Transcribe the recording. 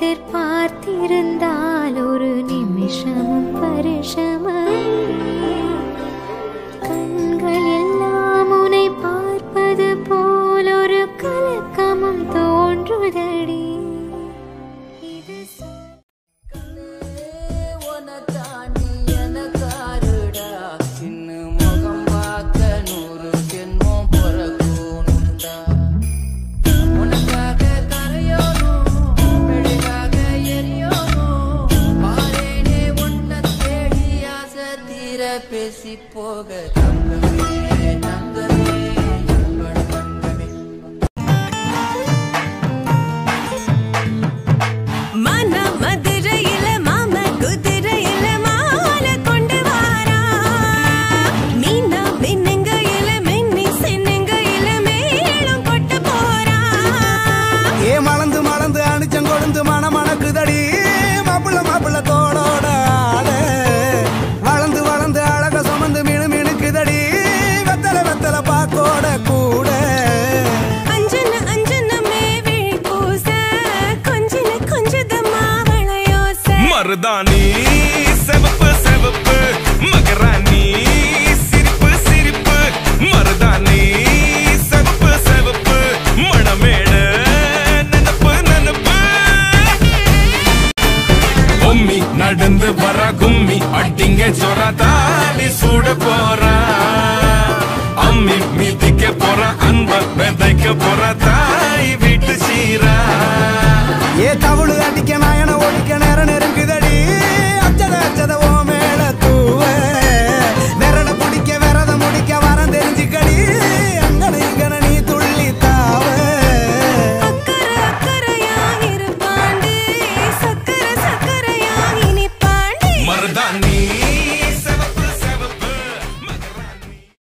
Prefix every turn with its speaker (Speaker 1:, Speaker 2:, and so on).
Speaker 1: எதிர்பார்த்திருந்தால் ஒரு நிமிஷமும் பரிசமும் கண்கள் எல்லாம் உன்னை பார்ப்பது போல் ஒரு கலக்கமும் தோன்றுதடி இது ச-
Speaker 2: பேசி போக தங்கமே தங்கமே என்பன் தங்கமே
Speaker 3: மன மதுரையில மாம குதிரையில மாலை கொண்டு வாரா மீனா மின்னுங்கையில மின்னி சின்னுங்கையில மேளம் கொட்ட போறா
Speaker 4: ஏ மலந்து மலந்து அணிச்சம் கொழுந்து மன மணக்குதடி மாப்பிள்ள மாப்பிள்ள தோளோட ஆட வளர்ந்து வளர்ந்து அழக சுமந்து மினு மினுக்குதடி வெத்தல வெத்தல பாக்கோட கூட
Speaker 3: அஞ்சன அஞ்சனமே விழி பூச கொஞ்சன கொஞ்சதம்மா வளையோச
Speaker 5: மருதாணி செவப்பு செவப்பு மகராணி சிரிப்பு சிரிப்பு மருதாணி செவப்பு செவப்பு மணமேடு நினப்பு நினப்பு பொம்மி நடந்து வர கும்மி அட்டிங்க சொர தாலி சூட போற அம்மி மிதிக்க போற அன்ப விதைக்க போற